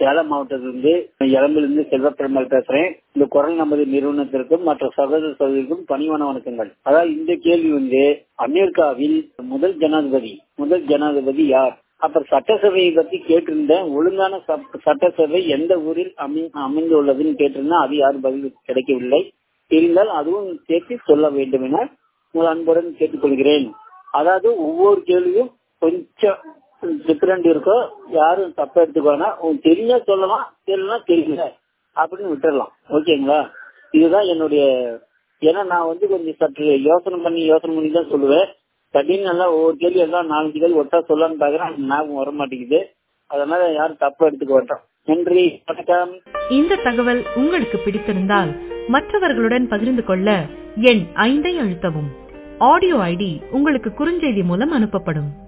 சேலம் மாவட்டத்திலிருந்து இளம்பிலிருந்து செல்வப்பெருமாள் பேசுறேன் இந்த குரல் நமது நிறுவனத்திற்கும் மற்ற சகோதர சகோதரிக்கும் பணிவான வணக்கங்கள் அதாவது இந்த கேள்வி வந்து அமெரிக்காவில் முதல் ஜனாதிபதி முதல் ஜனாதிபதி யார் அப்புறம் சட்டசபையை பத்தி கேட்டிருந்தேன் ஒழுங்கான சட்டசபை எந்த ஊரில் அமை அமைந்துள்ளதுன்னு கேட்டிருந்தேன் அது யாரும் பதில் கிடைக்கவில்லை இருந்தால் அதுவும் சேர்த்து சொல்ல வேண்டும் என உங்கள் அன்புடன் கேட்டுக்கொள்கிறேன் அதாவது ஒவ்வொரு கேள்வியும் கொஞ்சம் டிஃபரெண்ட் இருக்கும் யாரும் தப்பா எடுத்துக்கோனா உங்களுக்கு தெரிஞ்சா சொல்லலாம் தெரியலனா தெரியல அப்படின்னு விட்டுறலாம் ஓகேங்களா இதுதான் என்னுடைய ஏன்னா நான் வந்து கொஞ்சம் சற்று யோசனை பண்ணி யோசனை பண்ணி தான் சொல்லுவேன் திடீர்னு நல்லா ஒவ்வொரு கேள்வி எல்லாம் நாலஞ்சு கேள்வி ஒட்டா சொல்லலான்னு பாக்குறேன் ஞாபகம் வர மாட்டேங்குது அதனால யாரும் தப்பா எடுத்துக்க வேண்டாம் நன்றி வணக்கம் இந்த தகவல் உங்களுக்கு பிடித்திருந்தால் மற்றவர்களுடன் பகிர்ந்து கொள்ள எண் ஐந்தை அழுத்தவும் ஆடியோ ஐடி உங்களுக்கு குறுஞ்செய்தி மூலம் அனுப்பப்படும்